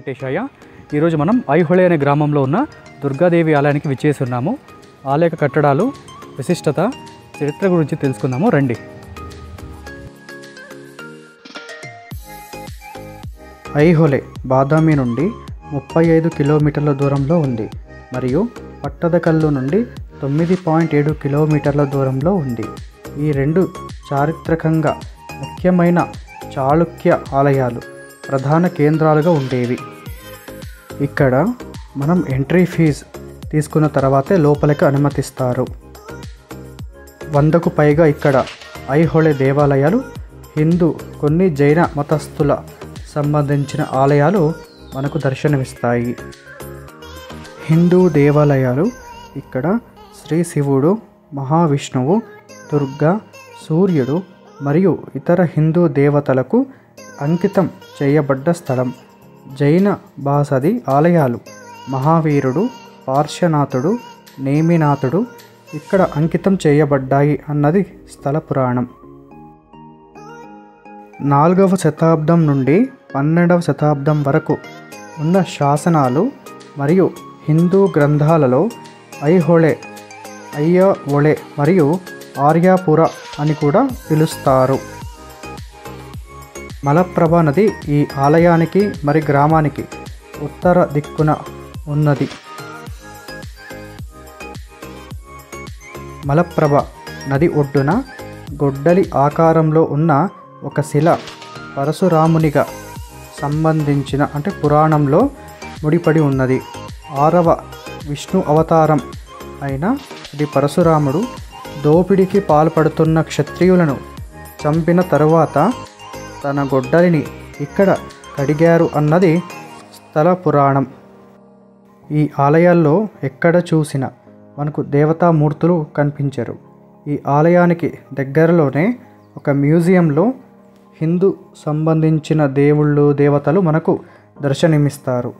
వెంకటేశయ్య ఈరోజు మనం ఐహొళే అనే గ్రామంలో ఉన్న దుర్గాదేవి ఆలయానికి విచ్చేసి ఉన్నాము ఆలయ కట్టడాలు విశిష్టత చరిత్ర గురించి తెలుసుకుందాము రండి ఐహొలే బాదామి నుండి ముప్పై ఐదు కిలోమీటర్ల దూరంలో ఉంది మరియు పట్టదకల్లు నుండి తొమ్మిది పాయింట్ ఏడు కిలోమీటర్ల దూరంలో ఉంది ఈ రెండు చారిత్రకంగా ముఖ్యమైన చాళుక్య ఆలయాలు ప్రధాన కేంద్రాలుగా ఉండేవి ఇక్కడ మనం ఎంట్రీ ఫీజు తీసుకున్న తర్వాతే లోపలికి అనుమతిస్తారు వందకు పైగా ఇక్కడ ఐహొళే దేవాలయాలు హిందూ కొన్ని జైన మతస్థుల సంబంధించిన ఆలయాలు మనకు దర్శనమిస్తాయి హిందూ దేవాలయాలు ఇక్కడ శ్రీ శివుడు మహావిష్ణువు దుర్గా సూర్యుడు మరియు ఇతర హిందూ దేవతలకు అంకితం చేయబడ్డ స్థలం జైన బాసది ఆలయాలు మహావీరుడు పార్శ్వనాథుడు నేమినాథుడు ఇక్కడ అంకితం చేయబడ్డాయి అన్నది స్థల పురాణం నాలుగవ శతాబ్దం నుండి పన్నెండవ శతాబ్దం వరకు ఉన్న శాసనాలు మరియు హిందూ గ్రంథాలలో ఐహొళే అయ్య ఒళే మరియు ఆర్యాపుర అని కూడా పిలుస్తారు మలప్రభ నది ఈ ఆలయానికి మరి గ్రామానికి ఉత్తర దిక్కున ఉన్నది మలప్రభ నది ఒడ్డున గొడ్డలి ఆకారంలో ఉన్న ఒక శిల పరశురామునిగా సంబంధించిన అంటే పురాణంలో ముడిపడి ఉన్నది ఆరవ విష్ణు అవతారం అయిన శ్రీ పరశురాముడు దోపిడికి పాల్పడుతున్న క్షత్రియులను చంపిన తరువాత తన గొడ్డలిని ఇక్కడ కడిగారు అన్నది స్థల పురాణం ఈ ఆలయాల్లో ఎక్కడ చూసినా మనకు దేవతామూర్తులు కనిపించరు ఈ ఆలయానికి దగ్గరలోనే ఒక మ్యూజియంలో హిందూ సంబంధించిన దేవుళ్ళు దేవతలు మనకు దర్శనమిస్తారు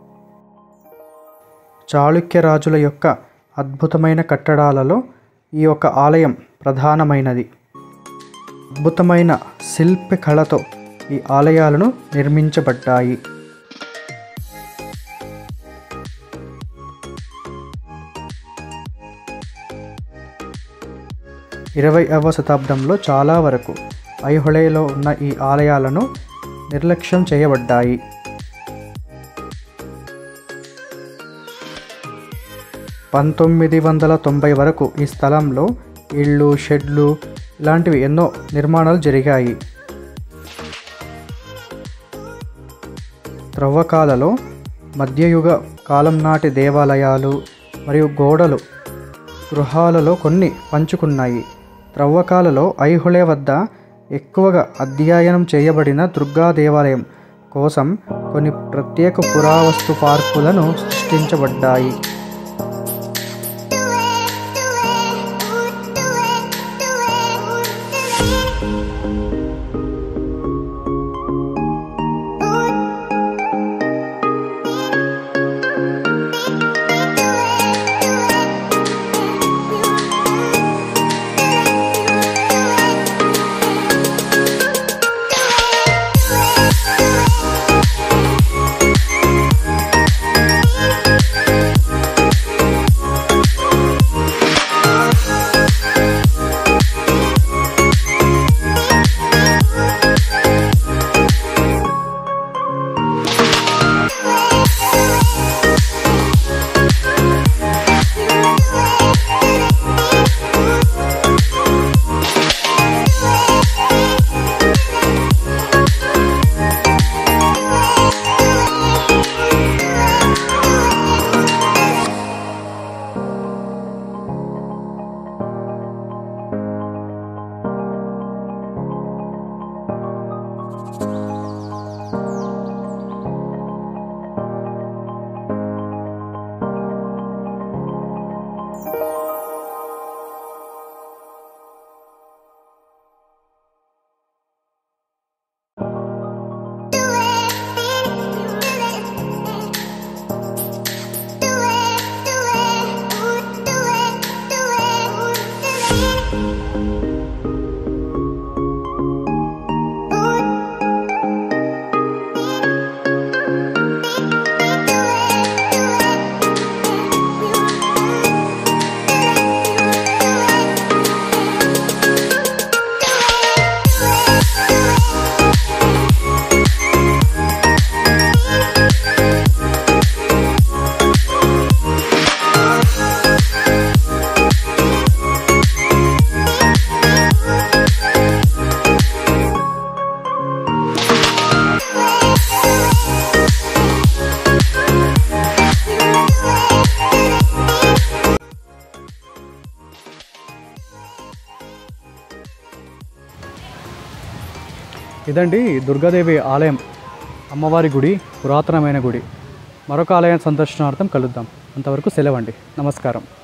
చాళుక్య రాజుల యొక్క అద్భుతమైన కట్టడాలలో ఈ యొక్క ఆలయం ప్రధానమైనది అద్భుతమైన శిల్ప కళతో ఈ ఆలయాలను నిర్మించబడ్డాయి ఇరవైవ శతాబ్దంలో చాలా వరకు ఐహొళేలో ఉన్న ఈ ఆలయాలను నిర్లక్ష్యం చేయబడ్డాయి పంతొమ్మిది వందల తొంభై వరకు ఈ స్థలంలో ఇళ్ళు షెడ్లు ఇలాంటివి ఎన్నో నిర్మాణాలు జరిగాయి త్రవ్వకాలలో మధ్యయుగ కాలం నాటి దేవాలయాలు మరియు గోడలు గృహాలలో కొన్ని పంచుకున్నాయి త్రవ్వకాలలో ఐహొళే వద్ద ఎక్కువగా అధ్యయనం చేయబడిన దుర్గా దేవాలయం కోసం కొన్ని ప్రత్యేక పురావస్తు పార్కులను సృష్టించబడ్డాయి ఇదండి దుర్గాదేవి ఆలయం అమ్మవారి గుడి పురాతనమైన గుడి మరొక ఆలయం సందర్శనార్థం కలుద్దాం అంతవరకు సెలవండి నమస్కారం